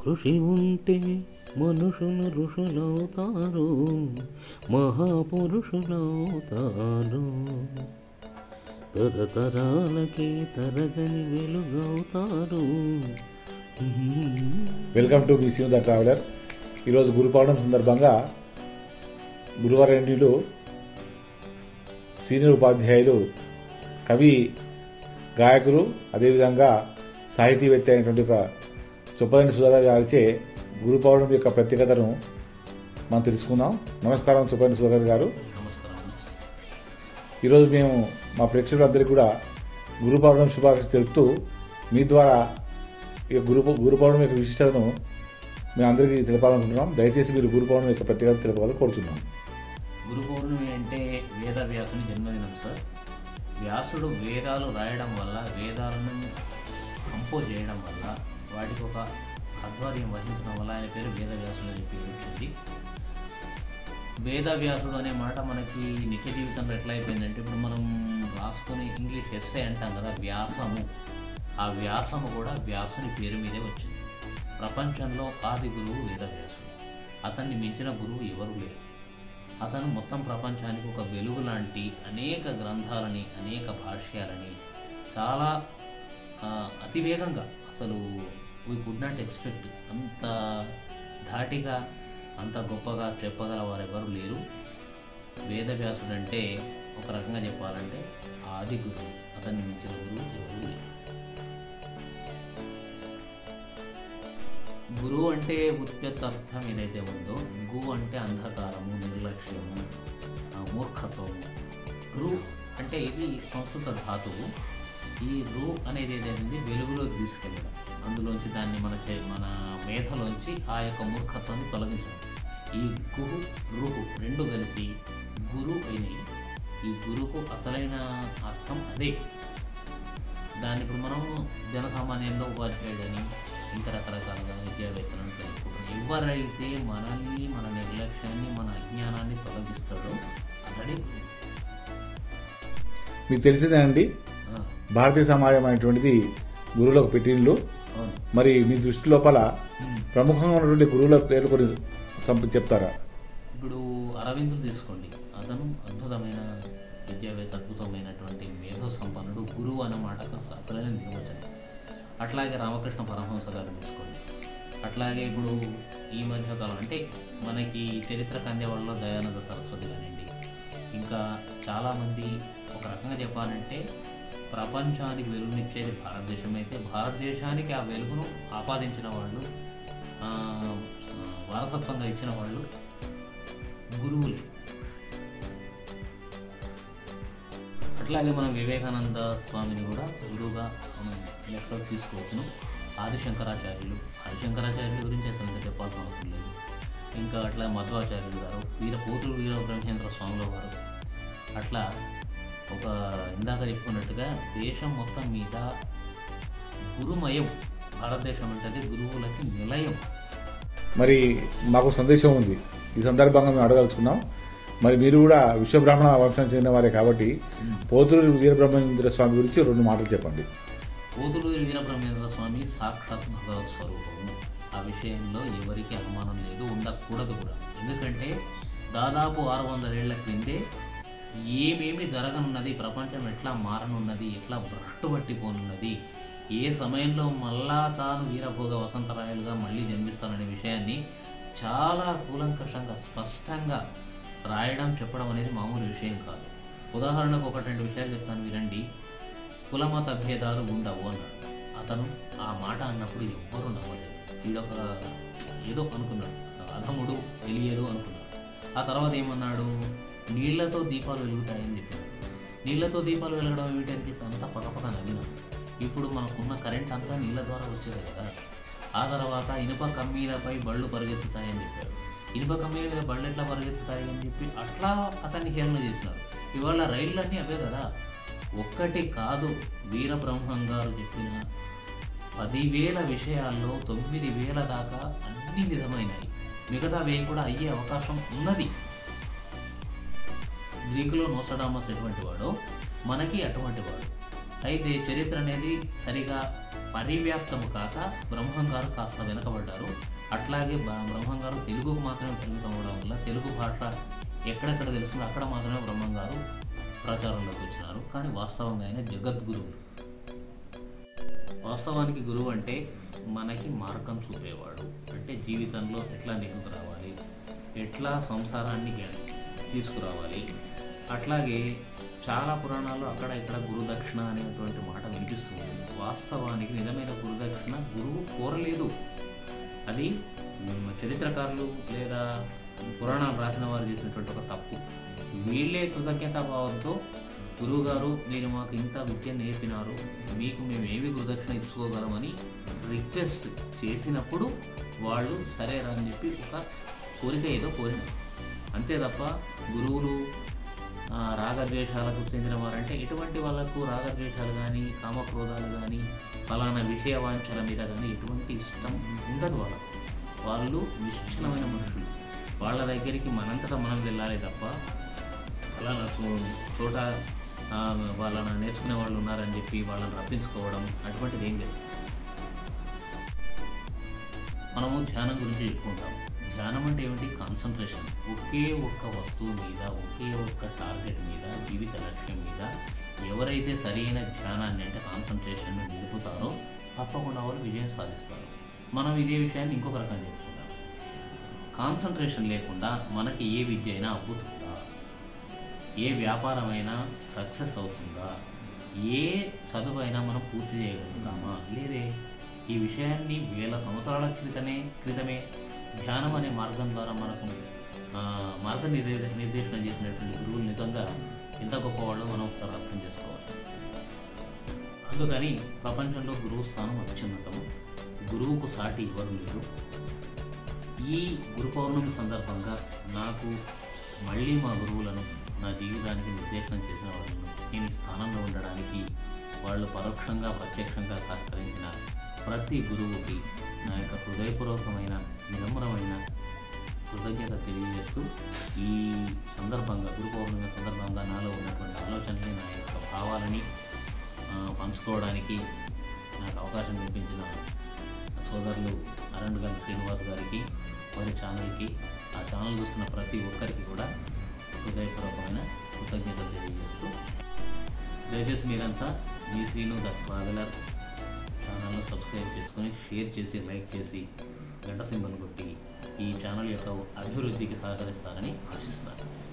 కృషి ఉంటే మనుషులు ఋషులవుతారు మహాపురుషులవుతారు తరతరాలకి తరగని వెలుగవుతారు welcome to miss the traveller ఈరోజు గురు పౌర్ణమి సందర్భంగా గురువారెండిలో సీనియర్ ఉపాధ్యాయులు కవి గాయకులు అదేవిధంగా సాహితీవేత్త అయినటువంటి ఒక చొప్పదండి సుధాకర్ గారిచే గురు పౌర్ణమి యొక్క ప్రత్యేకతను మనం తెలుసుకుందాం నమస్కారం చొప్పదండి సుధాకర్ గారు నమస్కారం ఈరోజు మేము మా ప్రేక్షకులందరికీ కూడా గురు పౌర్ణమి శుభాకాంక్షలు తెలుపుతూ మీ ద్వారా ఈ గురు గురు పౌర్ణమి యొక్క విశిష్టతను మేము అందరికీ తెలపాలనుకుంటున్నాం దయచేసి మీరు గురు పౌర్ణమి యొక్క ప్రత్యేకత తెలపాలని కోరుతున్నాం గురు పౌర్ణమి అంటే వేద వ్యాసుని జన్మదినం సార్ వ్యాసుడు వేదాలు రాయడం వల్ల వేదాలను కంపోజ్ చేయడం వల్ల వాటికి ఒక ఆధ్వర్యం వహించడం వల్ల ఆయన పేరు వేద వ్యాసుడు అని చెప్పి వచ్చింది వేద వ్యాసుడు అనే మాట మనకి నిత్య జీవితంలో ఎట్లా అయిపోయిందంటే ఇప్పుడు మనం రాసుకొని ఇంగ్లీష్ ఎస్ఏ అంటాం కదా వ్యాసము ఆ వ్యాసము కూడా వ్యాసుని పేరు మీదే వచ్చింది ప్రపంచంలో ఆది గురువు వేద వ్యాసుడు అతన్ని మించిన గురువు ఎవరు లేరు అతను మొత్తం ప్రపంచానికి ఒక వెలుగు లాంటి అనేక గ్రంథాలని అనేక భాష్యాలని చాలా ఆ, అతివేగంగా అసలు వీ కుడ్ నాట్ ఎక్స్పెక్ట్ అంత ధాటిగా అంత గొప్పగా చెప్పగల వారెవరు లేరు వేదవ్యాసుడు అంటే ఒక రకంగా చెప్పాలంటే ఆది గురువు అతన్ని మించిన గురువు ఎవరు లేరు గురువు అంటే ఉత్పత్తి అర్థం ఏదైతే ఉందో గు అంటే అంధకారము నిర్లక్ష్యము ఆ, మూర్ఖత్వము రు అంటే ఇది సంస్కృత ధాతువు ఈ రు అనేది ఏదైతే ఉంది వెలుగులోకి తీసుకెళ్ళడం అందులోంచి దాన్ని మన చే- మన మేధలోంచి ఆ యొక్క మూర్ఖత్వాన్ని తొలగించడం ఈ గురు రుహు రెండు కలిసి గురు అయినాయి ఈ గురుకు అసలైన అర్థం అదే దాన్ని ఇప్పుడు మనం జనసామాన్యంలో ఉపాధ్యాయుడని ఇంకా రకరకాలుగా విద్యావేత్తలను తెలుసుకుంటాం ఎవరైతే మనల్ని మన నిర్లక్ష్యాన్ని మన అజ్ఞానాన్ని తొలగిస్తాడో అతడి గురువు. మీకు తెలిసిందే అండి ఆ, భారతీయ సమాజం అనేటువంటిది గురువులకు పెట్టిండ్లు అవును మరి మీ దృష్టి లోపల ప్రముఖంగా ఉన్నటువంటి గురువుల పేర్లు కొన్ని సంప- చెప్తారా ఇప్పుడు అరవిందులు తీసుకోండి అతను అద్భుతమైన విద్యావేత్త అద్భుతమైనటువంటి మేధో సంపన్నుడు గురువు అన్న మాటకు అసలైన నిర్వచనం అట్లాగే రామకృష్ణ పరమహంస గారిని తీసుకోండి అట్లాగే ఇప్పుడు ఈ మధ్య కాలం అంటే మనకి చరిత్ర కందేవాళ్ళలో దయానంద సరస్వతి కానివ్వండి ఇంకా చాలామంది ఒక రకంగా చెప్పాలంటే ప్రపంచానికి వెలుగునిచ్చేది భారతదేశం అయితే భారతదేశానికి ఆ వెలుగును ఆపాదించిన వాళ్ళు ఆ, వారసత్వంగా ఇచ్చిన వాళ్ళు గురువులే అట్లాగే మనం వివేకానంద స్వామిని కూడా గురువుగా మనం లెక్కలోకి తీసుకోవచ్చును ఆదిశంకరాచార్యులు ఆదిశంకరాచార్యుల గురించి అసలు ఇంకా చెప్పాల్సిన అవసరం లేదు ఇంకా అట్లా మధ్వాచార్యులు గారు వీర పోతులు వీర బ్రహ్మేంద్ర స్వాముల వారు అట్లా ఒక ఇందాక చెప్పుకున్నట్టుగా దేశం మొత్తం మీద గురుమయం భారతదేశం అంటే గురువులకి నిలయం మరి మాకు సందేశం ఉంది ఈ సందర్భంగా మేము అడగలుచుకున్నాం మరి మీరు కూడా విశ్వబ్రాహ్మణ వంశానికి చెందిన వారే కాబట్టి పోతులు వీరబ్రహ్మేంద్ర స్వామి గురించి రెండు మాటలు చెప్పండి పోతులూరి వీరబ్రహ్మేంద్ర స్వామి సాక్షాత్ భగవత్ స్వరూపము ఆ విషయంలో ఎవరికి అనుమానం లేదు ఉండకూడదు కూడా ఎందుకంటే దాదాపు ఆరు వందల ఏళ్ల క్రిందే ఏమేమి జరగనున్నది ప్రపంచం ఎట్లా మారనున్నది ఎట్లా భ్రష్టు పట్టిపోనున్నది ఏ సమయంలో మళ్ళా తాను వీరభోగ వసంతరాయలుగా మళ్ళీ జన్మిస్తాననే విషయాన్ని చాలా కూలంకషంగా స్పష్టంగా రాయడం చెప్పడం అనేది మామూలు విషయం కాదు ఉదాహరణకు ఒకటి రెండు విషయాలు చెప్తాను వినండి కులమత భేదాలు ఉండవు అన్నాడు అతను ఆ మాట అన్నప్పుడు ఎవ్వరూ నమ్మలేదు వీడొక ఏదో అనుకున్నాడు అధముడు తెలియదు అనుకున్నాడు ఆ తర్వాత ఏమన్నాడు నీళ్లతో దీపాలు వెలుగుతాయని చెప్పాడు నీళ్లతో దీపాలు వెలగడం ఏమిటి అని చెప్పి అంతా పదపద నవ్వినాడు ఇప్పుడు మనకున్న కరెంట్ అంతా నీళ్ళ ద్వారా వచ్చేది కదా ఆ తర్వాత ఇనుప కమ్మీలపై బళ్ళు పరిగెత్తుతాయని చెప్పాడు ఇనుప కమ్మీల మీద బళ్ళు ఎట్లా పరిగెత్తుతాయి అని చెప్పి అట్లా అతన్ని హేళన చేసినారు ఇవాళ రైళ్ళన్నీ అవే కదా ఒక్కటి కాదు వీరబ్రహ్మం గారు చెప్పిన పదివేల విషయాల్లో తొమ్మిది వేల దాకా అన్ని నిజమైనవి మిగతా వేయి కూడా అయ్యే అవకాశం ఉన్నది గ్రీకులో నోసడామస్ ఎటువంటి వాడో మనకి అటువంటి వాడు అయితే చరిత్ర అనేది సరిగా పరివ్యాప్తము కాక బ్రహ్మం గారు కాస్త వెనకబడ్డారు అట్లాగే బ- బ్రహ్మం గారు తెలుగుకు మాత్రమే పరిమితం అవడం వల్ల తెలుగు భాష ఎక్కడెక్కడ తెలుస్తుందో అక్కడ మాత్రమే బ్రహ్మం గారు ప్రచారంలోకి వచ్చినారు కానీ వాస్తవంగా ఆయన జగద్గురువులు వాస్తవానికి గురువు అంటే మనకి మార్గం చూపేవాడు అంటే జీవితంలో ఎట్లా నెగ్గుకు రావాలి ఎట్లా సంసారాన్ని గా- తీసుకురావాలి అట్లాగే చాలా పురాణాల్లో అక్కడ ఇక్కడ గురుదక్షిణ అనేటువంటి మాట వినిపిస్తుంది వాస్తవానికి నిజమైన గురుదక్షిణ గురువు కోరలేదు అది మ్, చరిత్రకారులు లేదా పురాణాలు రాసిన వారు చేసినటువంటి ఒక తప్పు వీళ్ళే కృతజ్ఞతాభావంతో గురువుగారు మీరు మాకు ఇంత విద్య నేర్పినారు మీకు మేము ఏమి గురుదక్షిణ ఇచ్చుకోగలమని రిక్వెస్ట్ చేసినప్పుడు వాళ్ళు సరేరా అని చెప్పి ఒక కోరిక ఏదో కోరినారు అంతే తప్ప గురువులు ఆ, రాగద్వేషాలకు చెందిన వారంటే ఎటువంటి వాళ్ళకు రాగద్వేషాలు కానీ కామక్రోధాలు కానీ ఫలానా విషయ వాంఛల మీద కానీ ఎటువంటి ఇష్టం ఉండదు వాళ్ళకు వాళ్ళు నిశ్చలమైన మనుషులు వాళ్ళ దగ్గరికి మనంతటా మనం వెళ్ళాలి తప్ప ఫలానా చో- చోట ఆ, వాళ్ళని నేర్చుకునే వాళ్ళు ఉన్నారని చెప్పి వాళ్ళని రప్పించుకోవడం అటువంటిది ఏం లేదు మనము ధ్యానం గురించి చెప్పుకుంటాం ధ్యానం అంటే ఏమిటి కాన్సన్ట్రేషన్ ఒకే ఒక్క వస్తువు మీద ఒకే ఒక్క టార్గెట్ మీద జీవిత లక్ష్యం మీద ఎవరైతే సరైన ధ్యానాన్ని అంటే కాన్సన్ట్రేషన్ నిలుపుతారో తప్పకుండా వాళ్ళు విజయం సాధిస్తారు మనం ఇదే విషయాన్ని ఇంకొక రకంగా చెప్పుకుంటాం కాన్సన్ట్రేషన్ లేకుండా మనకి ఏ విద్య అయినా అబ్బుతుందా ఏ వ్యాపారమైనా సక్సెస్ అవుతుందా ఏ చదువైనా మనం పూర్తి చేయగలుగుతామా లేదే ఈ విషయాన్ని వేల సంవత్సరాల క్రితమే క్రితమే ధ్యానం అనే మార్గం ద్వారా మనకు ఆ, మార్గ నిర్దే నిర్దేశన చేసినటువంటి గురువులు నిజంగా ఎంత గొప్పవాళ్ళో మనం ఒకసారి అర్థం చేసుకోవాలి అందుకని ప్రపంచంలో గురువు స్థానం అత్యున్నతము గురువుకు సాటి ఎవరు లేరు ఈ గురు పౌర్ణమి సందర్భంగా నాకు మళ్ళీ మా గురువులను నా జీవితానికి నిర్దేశనం చేసిన వాళ్ళను నేను ఈ స్థానంలో ఉండడానికి వాళ్ళు పరోక్షంగా ప్రత్యక్షంగా సహకరించిన ప్రతి గురువుకి నా యొక్క హృదయపూర్వకమైన వినమ్రమైన కృతజ్ఞత తెలియజేస్తూ ఈ సందర్భంగా గురు పౌర్ణమి సందర్భంగా నాలో ఉన్నటువంటి ఆలోచనని నా యొక్క భావాలని ఆ, పంచుకోవడానికి నాకు అవకాశం కల్పించిన సోదరులు అరణ్ గారి శ్రీనివాస్ గారికి వారి ఛానల్కి ఆ ఛానల్ చూస్తున్న ప్రతి ఒక్కరికి కూడా హృదయపూర్వకమైన కృతజ్ఞతలు తెలియజేస్తూ దయచేసి మీరంతా మీ శ్రీను ద ట్రావెలర్ ఛానల్ను సబ్స్క్రైబ్ చేసుకొని షేర్ చేసి లైక్ చేసి గంట సింబల్ కొట్టి ఈ ఛానల్ యొక్క అభివృద్ధికి సహకరిస్తారని ఆశిస్తాను